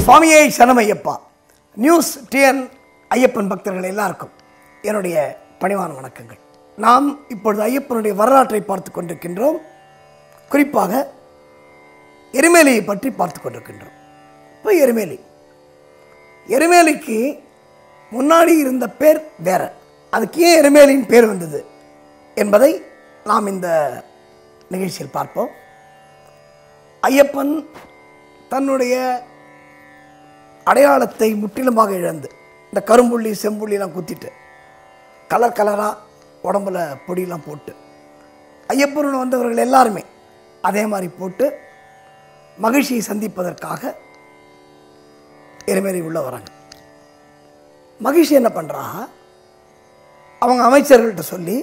சுவாமியே சரணமையப்பா news TN Ayyappan பக்தர்கள் எல்லாருக்கும் என்னுடைய பணிவான வணக்கங்கள் நாம் இப்பொழுது ஐயப்பனுடைய வரலாற்றை பார்த்து கொண்டிருக்கின்றோம் குறிப்பாக எருமேலியை பற்றி பார்த்து கொண்டிருக்கின்றோம் இப்போ எருமேலி எருமேலிக்கு முன்னாடி இருந்த பேர் வேற அதுக்கு ஏன் எருமேலியின் பேர் வந்தது என்பதை நாம் இந்த நிகழ்ச்சியில் பார்ப்போம் ஐயப்பன் தன்னுடைய அடையாளத்தை முற்றிலுமாக இழந்து இந்த கரும்புள்ளி செம்புள்ளிலாம் குத்திட்டு கலர் கலராக உடம்புல பொடியெல்லாம் போட்டு ஐயப்பனுடன் வந்தவர்கள் எல்லாருமே அதே மாதிரி போட்டு மகிழ்ச்சியை சந்திப்பதற்காக எருமேலி உள்ள வராங்க மகிழ்ச்சி என்ன பண்ணுறா அவங்க அமைச்சர்கள்ட்ட சொல்லி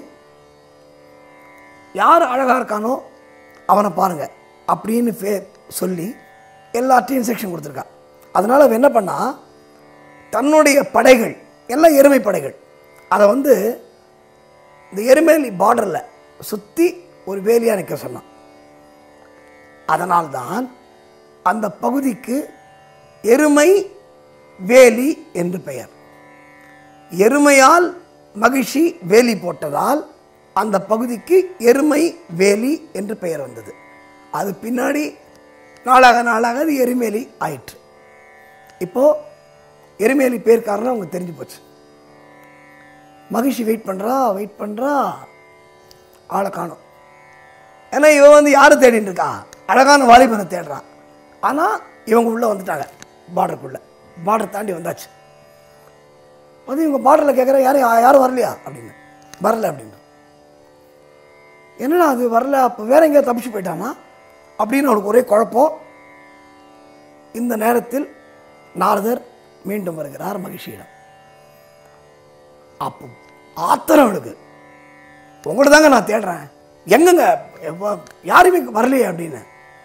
யார் அழகாக இருக்கானோ அவனை பாருங்க அப்படின்னு ஃபே சொல்லி எல்லாத்தையும் செக்ஷன் கொடுத்துருக்கா அதனால் அவன் என்ன பண்ணா தன்னுடைய படைகள் எல்லாம் எருமை படைகள் அதை வந்து இந்த எருமேலி பார்டரில் சுற்றி ஒரு வேலியாக நிற்க சொன்னான் அதனால்தான் அந்த பகுதிக்கு எருமை வேலி என்று பெயர் எருமையால் மகிழ்ச்சி வேலி போட்டதால் அந்த பகுதிக்கு எருமை வேலி என்று பெயர் வந்தது அது பின்னாடி நாளாக நாளாக அது எருமேலி ஆயிற்று இப்போ எருமேலி பேர் காரணம் அவங்க தெரிஞ்சு போச்சு மகிழ்ச்சி வெயிட் பண்ணுறா வெயிட் பண்ணுறா ஆளை காணும் ஏன்னா இவன் வந்து யாரை தேடிட்டு இருக்கா அழகான வாலிபனை தேடுறான் ஆனால் இவங்க உள்ளே வந்துட்டாங்க பார்டருக்குள்ளே பார்டர் தாண்டி வந்தாச்சு வந்து இவங்க பார்டரில் கேட்குற யாரும் யாரும் வரலையா அப்படின்னு வரல அப்படின்னு என்னடா அது வரல அப்போ வேற எங்கேயா தப்பிச்சு போயிட்டானா அப்படின்னு அவனுக்கு ஒரே குழப்பம் இந்த நேரத்தில் நாரதர் மீண்டும் வருகிறார் மகிழ்ச்சியிடம் அப்போ ஆத்திரம் அவனுக்கு உங்கள்ட்ட தாங்க நான் தேடுறேன் எங்கங்க எப்ப- யாருமே வரலையே அப்படின்னு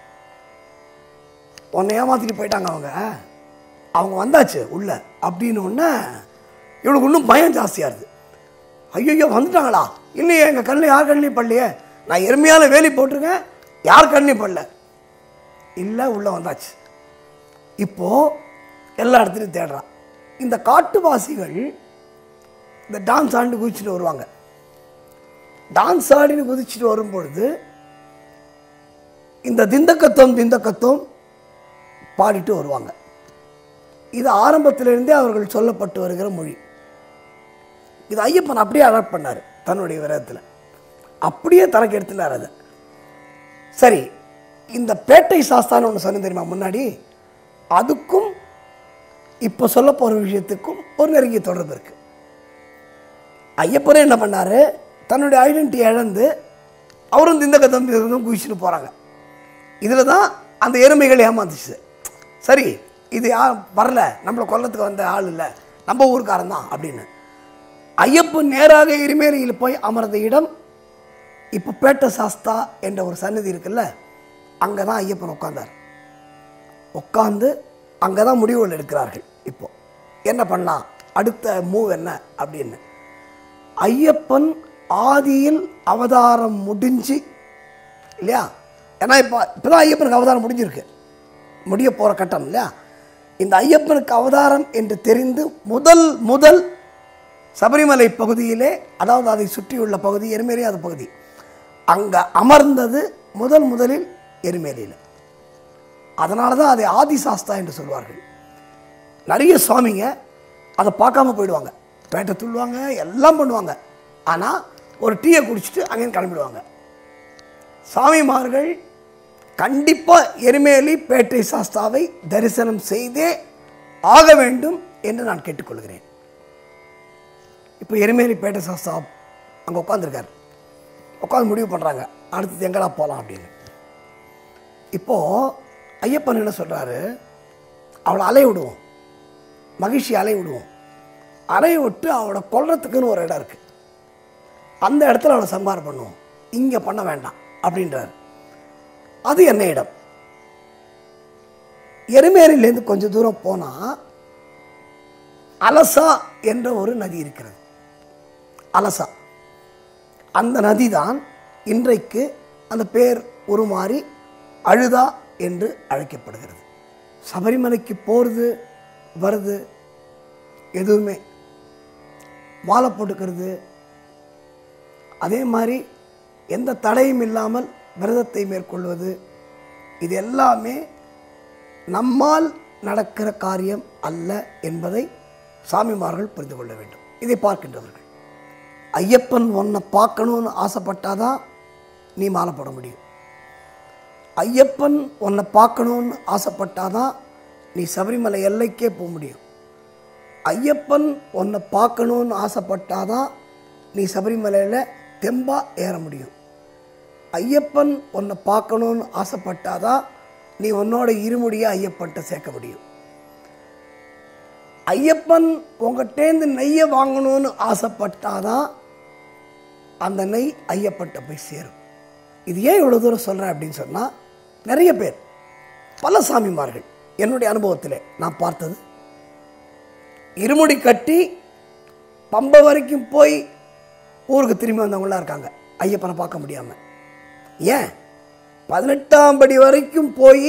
உன்னை ஏமாத்திட்டு போயிட்டாங்க அவங்க அவங்க வந்தாச்சு உள்ள அப்படின்னு உடனே இவனுக்கு இன்னும் பயம் ஜாஸ்தியாக இருது ஐயோ வந்துட்டாங்களா இல்லையே எங்கள் கண்ணில் யார் கண்ணிலையும் படலையே நான் எருமையான வேலி போட்டிருக்கேன் யார் கண்ணிலையும் படல இல்லை உள்ளே வந்தாச்சு இப்போ எல்லா இடத்துலையும் தேடுறான் இந்த காட்டுவாசிகள் இந்த டான்ஸ் ஆண்டு குதிச்சுட்டு வருவாங்க டான்ஸ் ஆடின்னு குதிச்சுட்டு வரும்பொழுது இந்த திந்தக்கத்தம் திந்தக்கத்தம் பாடிட்டு வருவாங்க இது ஆரம்பத்திலிருந்தே அவர்கள் சொல்லப்பட்டு வருகிற மொழி இது ஐயப்பன் அப்படியே அடாப்ட் பண்ணார் தன்னுடைய விரதத்தில் அப்படியே தனக்கு எடுத்துனார் அதை சரி இந்த பேட்டை சாஸ்தான்னு ஒன்று சொன்னேன் தெரியுமா முன்னாடி அதுக்கும் இப்போ சொல்ல போகிற விஷயத்துக்கும் ஒரு நெருங்கிய தொடர்பு இருக்கு ஐயப்பனே என்ன பண்ணாரு தன்னுடைய ஐடென்டிட்டி இழந்து அவரும் இந்த கதம் குதிச்சுட்டு போகிறாங்க இதில் தான் அந்த எருமைகள் ஏமாந்துச்சு சரி இது யா வரல நம்மளை கொல்லத்துக்கு வந்த ஆள் இல்லை நம்ம ஊருக்காரன் தான் அப்படின்னு ஐயப்பன் நேராக எருமேலியில் போய் அமர்ந்த இடம் இப்போ பேட்ட சாஸ்தா என்ற ஒரு சன்னதி இருக்குல்ல அங்கே தான் ஐயப்பன் உட்கார்ந்தார் உட்காந்து அங்கே தான் முடிவுகள் எடுக்கிறார்கள் இப்போ என்ன பண்ணலாம் அடுத்த மூவ் என்ன அப்படின்னு ஐயப்பன் ஆதியில் அவதாரம் முடிஞ்சு இல்லையா ஏன்னா இப்போ இப்போ தான் ஐயப்பனுக்கு அவதாரம் முடிஞ்சிருக்கு முடிய போகிற கட்டம் இல்லையா இந்த ஐயப்பனுக்கு அவதாரம் என்று தெரிந்து முதல் முதல் சபரிமலை பகுதியிலே அதாவது அதை சுற்றியுள்ள பகுதி எருமேலி அது பகுதி அங்கே அமர்ந்தது முதல் முதலில் எருமேலியில் அதனால தான் அதை ஆதி சாஸ்தா என்று சொல்வார்கள் நிறைய சுவாமிங்க அதை பார்க்காம போயிடுவாங்க பேட்டை துள்ளுவாங்க எல்லாம் பண்ணுவாங்க ஆனால் ஒரு டீயை குடிச்சிட்டு அங்கேயும் கிளம்பிடுவாங்க சாமிமார்கள் கண்டிப்பாக எருமேலி பேட்டை சாஸ்தாவை தரிசனம் செய்தே ஆக வேண்டும் என்று நான் கேட்டுக்கொள்கிறேன் இப்போ எருமேலி பேட்டை சாஸ்தா அங்கே உட்காந்துருக்காரு உட்காந்து முடிவு பண்ணுறாங்க அடுத்தது எங்கடா போகலாம் அப்படின்னு இப்போது ஐயப்பன் என்ன சொல்கிறாரு அவளை அலைய விடுவோம் மகிழ்ச்சி அலைய விடுவோம் அலைய விட்டு அவளை கொல்றதுக்குன்னு ஒரு இடம் இருக்குது அந்த இடத்துல அவளை சம்பாரம் பண்ணுவோம் இங்கே பண்ண வேண்டாம் அப்படின்றார் அது என்ன இடம் எருமேலிலேருந்து கொஞ்சம் தூரம் போனால் அலசா என்ற ஒரு நதி இருக்கிறது அலசா அந்த நதி தான் இன்றைக்கு அந்த பேர் உருமாறி அழுதா என்று அழைக்கப்படுகிறது சபரிமலைக்கு போகிறது வருது எதுவுமே மாலை போட்டுக்கிறது அதே மாதிரி எந்த தடையும் இல்லாமல் விரதத்தை மேற்கொள்வது இது எல்லாமே நம்மால் நடக்கிற காரியம் அல்ல என்பதை சாமிமார்கள் புரிந்து கொள்ள வேண்டும் இதை பார்க்கின்றவர்கள் ஐயப்பன் உன்னை பார்க்கணும்னு ஆசைப்பட்டாதான் நீ மாலை போட முடியும் ஐயப்பன் உன்னை பார்க்கணும்னு ஆசைப்பட்டாதான் நீ சபரிமலை எல்லைக்கே போக முடியும் ஐயப்பன் உன்னை பார்க்கணும்னு ஆசைப்பட்டாதான் நீ சபரிமலையில் தெம்பா ஏற முடியும் ஐயப்பன் உன்னை பார்க்கணும்னு ஆசைப்பட்டாதான் நீ உன்னோட இருமுடியை ஐயப்பன்ட்ட சேர்க்க முடியும் ஐயப்பன் உங்கள்கிட்டேருந்து நெய்யை வாங்கணும்னு ஆசைப்பட்டாதான் அந்த நெய் ஐயப்பன்ட்ட போய் சேரும் இது ஏன் இவ்வளோ தூரம் சொல்கிறேன் அப்படின்னு சொன்னால் நிறைய பேர் பல சாமிமார்கள் என்னுடைய அனுபவத்தில் நான் பார்த்தது இருமுடி கட்டி பம்பை வரைக்கும் போய் ஊருக்கு திரும்பி வந்தவங்களாம் இருக்காங்க ஐயப்பனை பார்க்க முடியாமல் ஏன் பதினெட்டாம் படி வரைக்கும் போய்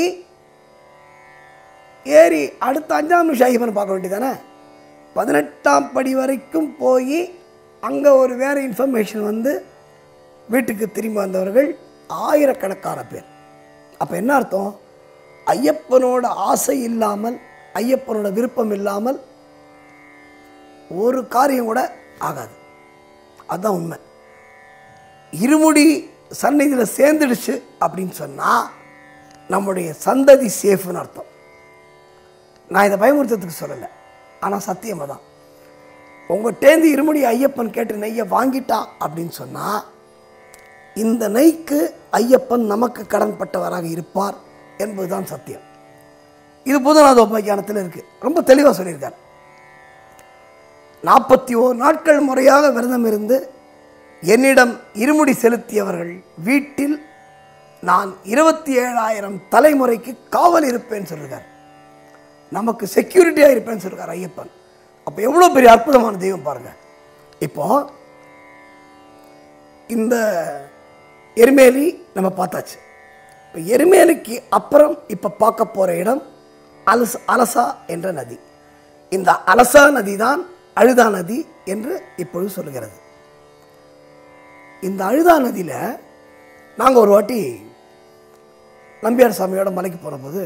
ஏறி அடுத்த அஞ்சாம் நிமிஷம் ஐயப்பனை பார்க்க வேண்டியதானே பதினெட்டாம் படி வரைக்கும் போய் அங்கே ஒரு வேறு இன்ஃபர்மேஷன் வந்து வீட்டுக்கு திரும்பி வந்தவர்கள் ஆயிரக்கணக்கான பேர் அப்போ என்ன அர்த்தம் ஐயப்பனோட ஆசை இல்லாமல் ஐயப்பனோட விருப்பம் இல்லாமல் ஒரு காரியம் கூட ஆகாது அதுதான் உண்மை இருமுடி சந்நிதியில் சேர்ந்துடுச்சு அப்படின்னு சொன்னால் நம்முடைய சந்ததி சேஃப்னு அர்த்தம் நான் இதை பயமுறுத்தத்துக்கு சொல்லலை ஆனால் சத்தியமாக தான் உங்கள்கிட்டேந்து இருமுடி ஐயப்பன் கேட்டு நெய்யை வாங்கிட்டான் அப்படின்னு சொன்னால் இந்த நெய்க்கு ஐயப்பன் நமக்கு கடன்பட்டவராக இருப்பார் என்பதுதான் சத்தியம் இது புதநாத உபாக்கியானத்தில் இருக்குது ரொம்ப தெளிவாக சொல்லியிருக்கார் நாற்பத்தி ஓர் நாட்கள் முறையாக விரதம் இருந்து என்னிடம் இருமுடி செலுத்தியவர்கள் வீட்டில் நான் இருபத்தி ஏழாயிரம் தலைமுறைக்கு காவல் இருப்பேன்னு சொல்லியிருக்கார் நமக்கு செக்யூரிட்டியாக இருப்பேன்னு சொல்லியிருக்கார் ஐயப்பன் அப்போ எவ்வளோ பெரிய அற்புதமான தெய்வம் பாருங்க இப்போ இந்த எருமேலி நம்ம பார்த்தாச்சு இப்போ எருமேலிக்கு அப்புறம் இப்போ பார்க்க போகிற இடம் அலஸ் அலசா என்ற நதி இந்த அலசா நதி தான் அழுதா நதி என்று இப்பொழுது சொல்லுகிறது இந்த அழுதா நதியில் நாங்கள் ஒரு வாட்டி நம்பியார் சாமியோட மலைக்கு போனபோது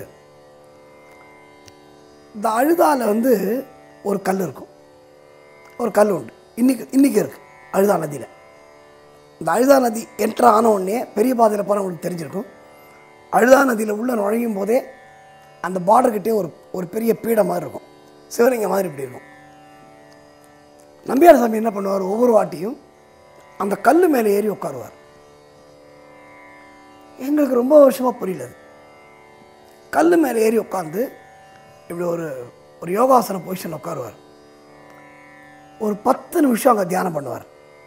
இந்த அழுதால வந்து ஒரு கல் இருக்கும் ஒரு கல் உண்டு இன்னைக்கு இன்னைக்கு இருக்கு அழுதா நதியில் இந்த அழுதா நதி என்ட்ரு ஆன உடனே பெரிய பாதையில் போனவங்களுக்கு தெரிஞ்சிருக்கும் அழுதா நதியில் உள்ள நுழையும் போதே அந்த பார்டர்கிட்டே ஒரு ஒரு பெரிய பீடை மாதிரி இருக்கும் சிவலிங்கம் மாதிரி இப்படி இருக்கும் நம்பியார் சாமி என்ன பண்ணுவார் ஒவ்வொரு வாட்டியும் அந்த கல் மேலே ஏறி உட்காருவார் எங்களுக்கு ரொம்ப வருஷமாக புரியல அது கல் மேலே ஏறி உட்காந்து இப்படி ஒரு ஒரு யோகாசன பொசிஷன் உட்காருவார் ஒரு பத்து நிமிஷம் அங்கே தியானம் பண்ணுவார்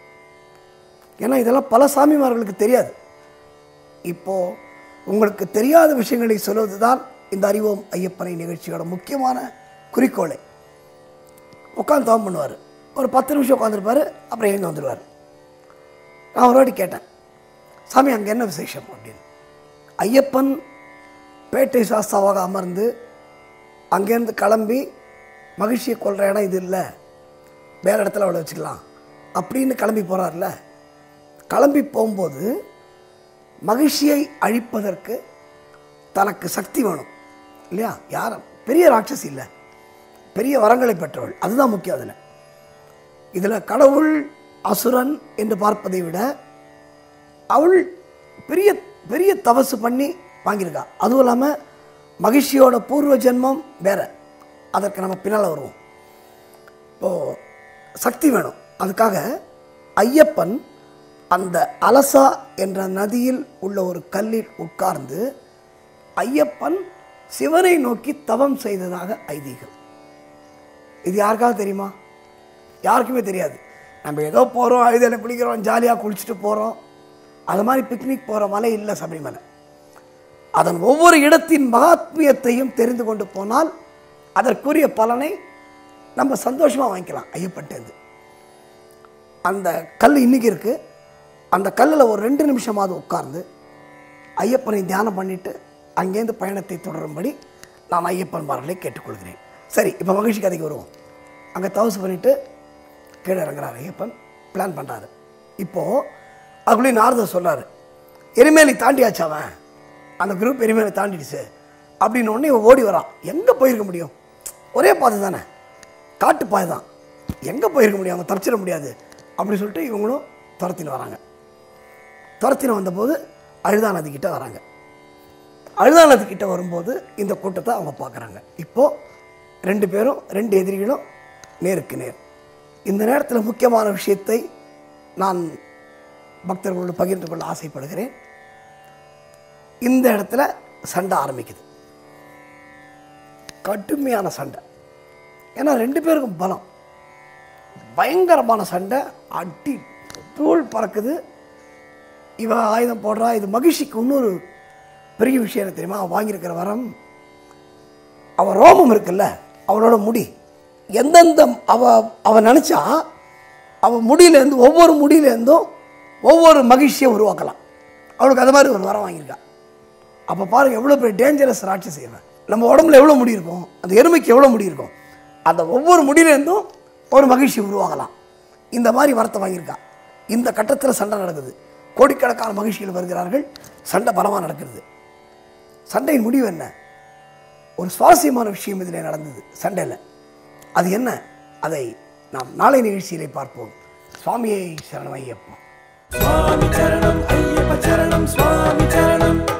ஏன்னா இதெல்லாம் பல சாமிமார்களுக்கு தெரியாது இப்போ உங்களுக்கு தெரியாத விஷயங்களை சொல்வது தான் இந்த அறிவோம் ஐயப்பனை நிகழ்ச்சியோட முக்கியமான குறிக்கோளை உட்காந்து தவம் பண்ணுவார் ஒரு பத்து நிமிஷம் உட்காந்துருப்பார் அப்புறம் எழுந்து வந்துடுவார் நான் ஒரு வாட்டி கேட்டேன் சாமி அங்கே என்ன விசேஷம் அப்படின்னு ஐயப்பன் பேட்டை சாஸ்தாவாக அமர்ந்து அங்கேருந்து கிளம்பி மகிழ்ச்சியை கொள்கிற இடம் இது இல்லை வேறு இடத்துல அவளை வச்சுக்கலாம் அப்படின்னு கிளம்பி போகிறார்ல கிளம்பி போகும்போது மகிழ்ச்சியை அழிப்பதற்கு தனக்கு சக்தி வேணும் இல்லையா யாரும் பெரிய ராட்சசி இல்லை பெரிய வரங்களை பெற்றவள் அதுதான் முக்கியம் அதில் இதில் கடவுள் அசுரன் என்று பார்ப்பதை விட அவள் பெரிய பெரிய தவசு பண்ணி வாங்கியிருக்கா அதுவும் இல்லாமல் மகிழ்ச்சியோட பூர்வ ஜென்மம் வேற அதற்கு நம்ம பின்னால் வருவோம் இப்போது சக்தி வேணும் அதுக்காக ஐயப்பன் அந்த அலசா என்ற நதியில் உள்ள ஒரு கல்லில் உட்கார்ந்து ஐயப்பன் சிவனை நோக்கி தவம் செய்ததாக ஐதீகம் இது யாருக்காவது தெரியுமா யாருக்குமே தெரியாது நம்ம ஏதோ போகிறோம் அழுதையில் குளிக்கிறோம் ஜாலியாக குளிச்சுட்டு போகிறோம் அது மாதிரி பிக்னிக் போகிற மலை இல்லை சபரிமலை அதன் ஒவ்வொரு இடத்தின் மகாத்மியத்தையும் தெரிந்து கொண்டு போனால் அதற்குரிய பலனை நம்ம சந்தோஷமாக வாங்கிக்கலாம் ஐயப்பட்டேந்து அந்த கல் இன்னைக்கு இருக்குது அந்த கல்லில் ஒரு ரெண்டு நிமிஷமாவது உட்கார்ந்து ஐயப்பனை தியானம் பண்ணிட்டு அங்கேருந்து பயணத்தை தொடரும்படி நான் ஐயப்பன்மார்களை கேட்டுக்கொள்கிறேன் சரி இப்போ மகிழ்ச்சி கதைக்கு வருவோம் அங்கே தவசு பண்ணிவிட்டு கீழே இறங்குறாரு ஐயப்பன் பிளான் பண்ணுறாரு இப்போது அதுக்குள்ளேயும் நாரதர் சொல்றாரு எரிமேலி தாண்டியாச்சு அவன் அந்த குரூப் எரிமேலி தாண்டிடுச்சு அப்படின்னு உடனே இவன் ஓடி வரான் எங்கே போயிருக்க முடியும் ஒரே பாதை தானே காட்டு பாதை தான் எங்கே போயிருக்க முடியும் அவங்க தப்பிச்சிட முடியாது அப்படி சொல்லிட்டு இவங்களும் துரத்தின்னு வராங்க துரத்தின்னு வந்தபோது அழுதா நதிக்கிட்ட வராங்க அழுதா நதிக்கிட்ட வரும்போது இந்த கூட்டத்தை அவங்க பார்க்குறாங்க இப்போது ரெண்டு பேரும் ரெண்டு எதிரிகளும் நேருக்கு நேர் இந்த நேரத்தில் முக்கியமான விஷயத்தை நான் பக்தர்களோடு பகிர்ந்து கொள்ள ஆசைப்படுகிறேன் இந்த இடத்துல சண்டை ஆரம்பிக்குது கடுமையான சண்டை ஏன்னா ரெண்டு பேருக்கும் பலம் பயங்கரமான சண்டை அடி தூள் பறக்குது இவன் ஆயுதம் போடுறா இது மகிழ்ச்சிக்கு இன்னொரு பெரிய விஷயம் என்ன தெரியுமா அவன் வாங்கியிருக்கிற வரம் அவன் ரோமம் இருக்குல்ல அவளோட முடி எந்தெந்த அவ அவன் நினச்சா அவன் முடியிலேருந்து ஒவ்வொரு முடியிலேருந்தும் ஒவ்வொரு மகிழ்ச்சியை உருவாக்கலாம் அவளுக்கு அது மாதிரி ஒரு வரம் வாங்கியிருக்கா அப்போ பாருங்க எவ்வளோ பெரிய டேஞ்சரஸ் ராட்சசி இவன் நம்ம உடம்புல எவ்வளோ முடி இருக்கும் அந்த எருமைக்கு எவ்வளோ முடி இருக்கும் அந்த ஒவ்வொரு முடியிலேருந்தும் ஒரு மகிழ்ச்சி உருவாகலாம் இந்த மாதிரி வரத்தை வாங்கியிருக்கா இந்த கட்டத்தில் சண்டை நடக்குது கோடிக்கணக்கான மகிழ்ச்சிகள் வருகிறார்கள் சண்டை பலமாக நடக்கிறது சண்டையின் முடிவு என்ன ஒரு சுவாரஸ்யமான விஷயம் இதில் நடந்தது சண்டையில் அது என்ன அதை நாம் நாளை நிகழ்ச்சியிலே பார்ப்போம் சுவாமியை சரணமையப்பா स्वामी चरणम् अय्यप्प चरणं स्वामी चरणम्